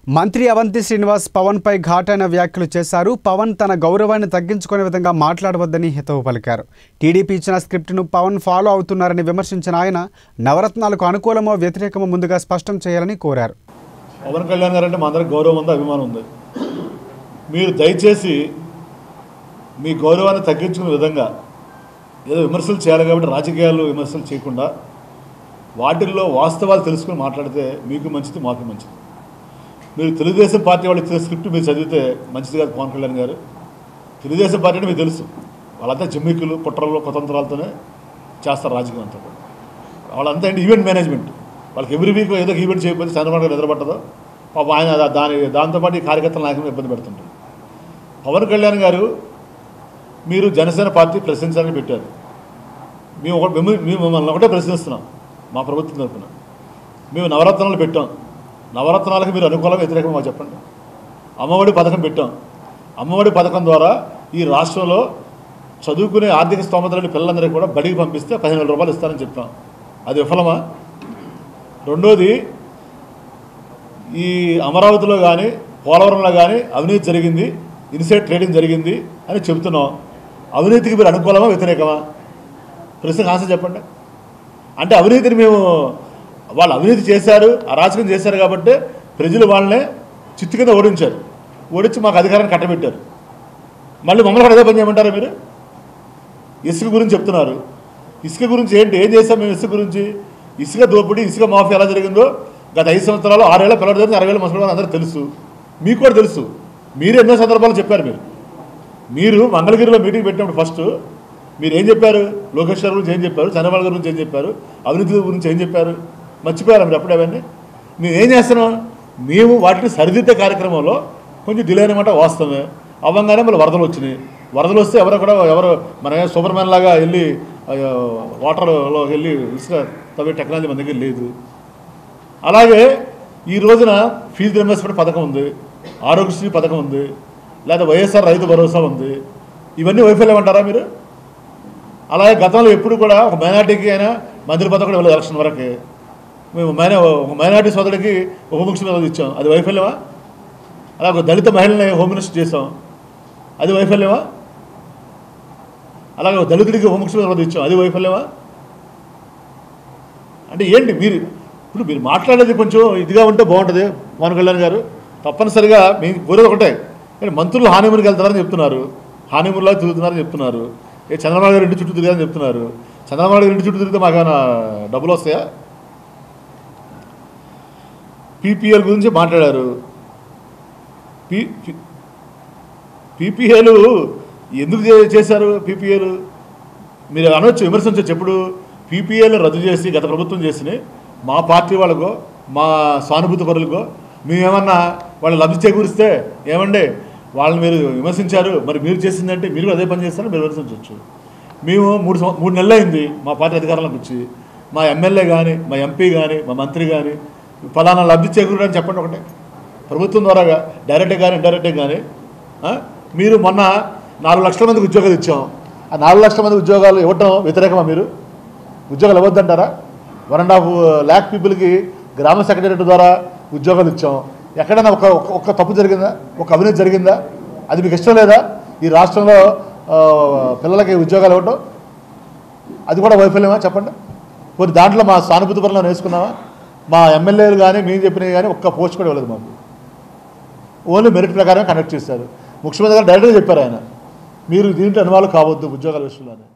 మంత్రి అవంతి శ్రీనివాస్ పవన్ పై ఘాటైన వ్యాఖ్యలు చేశారు పవన్ తన గౌరవాన్ని తగ్గించుకునే విధంగా మాట్లాడవద్దని హితవు పలికారు టీడీపీ ఇచ్చిన స్క్రిప్ట్ను పవన్ ఫాలో అవుతున్నారని విమర్శించిన ఆయన నవరత్నాలకు అనుకూలమో వ్యతిరేకమో ముందుగా స్పష్టం చేయాలని కోరారు పవన్ కళ్యాణ్ గారు అంటే మా అందరికి గౌరవం ఉంది అభిమానం ఉంది మీరు దయచేసి మీ గౌరవాన్ని తగ్గించుకునే విధంగా ఏదో విమర్శలు చేయాలి కాబట్టి రాజకీయాలు విమర్శలు చేయకుండా వాటిల్లో వాస్తవాలు తెలుసుకుని మాట్లాడితే మీకు మంచిది మాకు మంచిది మీరు తెలుగుదేశం పార్టీ వాళ్ళు ఇచ్చిన స్క్రిప్ట్ మీరు చదివితే మంచిది కాదు పవన్ కళ్యాణ్ గారు తెలుగుదేశం పార్టీ అంటే మీకు తెలుసు వాళ్ళంతా జిమ్మిక్కులు కుట్రలు కుతంత్రాలతోనే చేస్తారు రాజకీయం అంతా కూడా వాళ్ళంతా ఏంటి ఈవెంట్ మేనేజ్మెంట్ వాళ్ళకి ఎవ్రీ వీక్ ఏదో ఒక ఈవెంట్ చేయకపోతే చంద్రబాబు గారు నిద్రపట్టదో పాప ఆయన దా- దాని దాంతోపాటు ఈ కార్యకర్తల నాయకులను ఇబ్బంది పెడుతుంటారు పవన్ కళ్యాణ్ గారు మీరు జనసేన పార్టీ ప్రశ్నించాలని పెట్టారు మేము ఒక మేము మేము మిమ్మల్ని ఒకటే ప్రశ్నిస్తున్నాం మా ప్రభుత్వం తరఫున మేము నవరత్నాలు పెట్టాం నవరత్నాలకు మీరు అనుకూలంగా వ్యతిరేకం మాకు చెప్పండి అమ్మఒడి పథకం పెట్టాం అమ్మఒడి పథకం ద్వారా ఈ రాష్ట్రంలో చదువుకునే ఆర్థిక స్తోమత లేని పిల్లలందరికీ కూడా బడికి పంపిస్తే పదిహేను వేల రూపాయలు ఇస్తానని చెప్పాం అది విఫలమా రెండోది ఈ అమరావతిలో కానీ పోలవరంలో కానీ అవినీతి జరిగింది ఇన్సైడ్ ట్రేడింగ్ జరిగింది అని చెబుతున్నాం అవినీతికి మీరు అనుకూలమా వ్యతిరేకమా ప్రశ్నకు ఆన్సర్ చెప్పండి అంటే అవినీతిని మేము వాళ్ళు అవినీతి చేశారు అరాచకం చేశారు కాబట్టి ప్రజలు వాళ్ళనే చిత్తు కింద ఓడించారు ఓడించి మాకు అధికారాన్ని కట్టబెట్టారు మళ్ళీ మమ్మల్ని కూడా అదే పని చేయమంటారా మీరు ఇసుక గురించి చెప్తున్నారు ఇసుక గురించి ఏంటి ఏం చేస్తాం మేము ఇసుక గురించి ఇసుక దోపిడీ ఇసుక మాఫియా ఎలా జరిగిందో గత ఐదు సంవత్సరాలు ఆరేళ్ల పిల్లల దగ్గర అరవై వేల ముసలి అందరూ తెలుసు మీకు కూడా తెలుసు మీరు ఎన్నో సందర్భాలు చెప్పారు మీరు మీరు మంగళగిరిలో మీటింగ్ పెట్టినప్పుడు ఫస్ట్ మీరు ఏం చెప్పారు లోకేష్ గారి గురించి ఏం చెప్పారు చంద్రబాబు గారి గురించి ఏం చెప్పారు అవినీతి గురించి ఏం చెప్పారు మర్చిపోయారు మీరు అప్పుడు అవన్నీ మేము ఏం చేస్తున్నాం మేము వాటిని సరిదిద్దే కార్యక్రమంలో కొంచెం డిలే అనమాట వాస్తవమే అవ్వంగానే మళ్ళీ వరదలు వచ్చినాయి వరదలు వస్తే ఎవరో కూడా ఎవరు మన సూపర్ మ్యాన్ లాగా వెళ్ళి అయ్యో, వాటర్లో వెళ్ళి ఇసుక తవ్వే టెక్నాలజీ మన దగ్గర లేదు అలాగే ఈ రోజున ఫీజు రియంబర్స్మెంట్ పథకం ఉంది ఆరోగ్యశ్రీ పథకం ఉంది లేదా వైఎస్ఆర్ రైతు భరోసా ఉంది ఇవన్నీ వైఫల్యం అంటారా మీరు అలాగే గతంలో ఎప్పుడు కూడా ఒక మైనార్టీకి అయినా మంత్రి పదవి కూడా వెళ్ళదు ఎలక్షన్ వరకు మేము మైనా ఒక మైనార్టీ సోదరుడికి ఉప ముఖ్యమంత్రి ఇచ్చాం అది వైఫల్యమా అలా ఒక దళిత మహిళని హోమ్ మినిస్టర్ చేసాం అది వైఫల్యమా అలాగే ఒక దళితుడికి ఉప ముఖ్యమంత్రి పదవి ఇచ్చాం అది వైఫల్యమా అంటే ఏంటి మీరు ఇప్పుడు మీరు మాట్లాడేది కొంచెం ఇదిగా ఉంటే బాగుంటుంది పవన్ కళ్యాణ్ గారు తప్పనిసరిగా మీకు కోరేది ఒకటే కానీ మంత్రులు హానీమూన్కి వెళ్తారని చెప్తున్నారు హానీమూన్లా తిరుగుతున్నారని చెప్తున్నారు ఏ చంద్రబాబు గారు ఇంటి చుట్టూ తిరిగారని చెప్తున్నారు చంద్రబాబు గారు ఇంటి చుట్టూ తిరిగితే మాకేమైనా డబ్బులు వస్తాయా పీపీఎల్ గురించి మాట్లాడారు పీ పీపీఏలు ఎందుకు చే- చేశారు పీపీఏలు మీరు అనొచ్చు విమర్శించవచ్చు ఎప్పుడు పీపీఏలు రద్దు చేసి గత ప్రభుత్వం చేసిన మా పార్టీ వాళ్ళకో మా సానుభూతి పరులకో మేమేమన్నా వాళ్ళు లబ్ధి చేకూరిస్తే ఏమండి వాళ్ళని మీరు విమర్శించారు మరి మీరు చేసిందంటే మీరు కూడా అదే పని చేస్తారని మీరు విమర్శించవచ్చు మేము మూడు సంవ- మూడు నెలలు అయింది మా పార్టీ అధికారంలోకి వచ్చి మా ఎమ్మెల్యే కానీ మా ఎంపీ కానీ మా మంత్రి కానీ ఫలానా లబ్ధి చేకూరని చెప్పండి ఒకటే ప్రభుత్వం ద్వారాగా డైరెక్ట్గా కానీ ఇండైరెక్ట్గా కానీ ఆ? మీరు మొన్న నాలుగు లక్షల మందికి ఉద్యోగాలు ఇచ్చాం ఆ నాలుగు లక్షల మంది ఉద్యోగాలు ఇవ్వటం వ్యతిరేకమా మీరు ఉద్యోగాలు ఇవ్వద్దంటారా వన్ అండ్ హాఫ్ ల్యాక్ పీపుల్కి గ్రామ సెక్రటరీ ద్వారా ఉద్యోగాలు ఇచ్చాం ఎక్కడైనా ఒక ఒక- ఒక్క తప్పు జరిగిందా ఒక అవినీతి జరిగిందా అది మీకు ఇష్టం లేదా ఈ రాష్ట్రంలో ఆ, పిల్లలకి ఉద్యోగాలు ఇవ్వటం అది కూడా వైఫల్యమా చెప్పండి కొన్ని దాంట్లో మా సానుభూతి పరంలో వేసుకున్నామా మా ఎమ్మెల్యేలు కానీ మేము చెప్పినవి కానీ ఒక్క పోస్ట్ కూడా ఇవ్వలేదు మాకు ఓన్లీ మెరిట్ ప్రకారం కండక్ట్ చేశారు ముఖ్యమంత్రి గారు డైరెక్ట్గా చెప్పారు ఆయన మీరు దీంట్లో ఇన్వాల్వ్ కావద్దు ఉద్యోగాల విషయంలోనే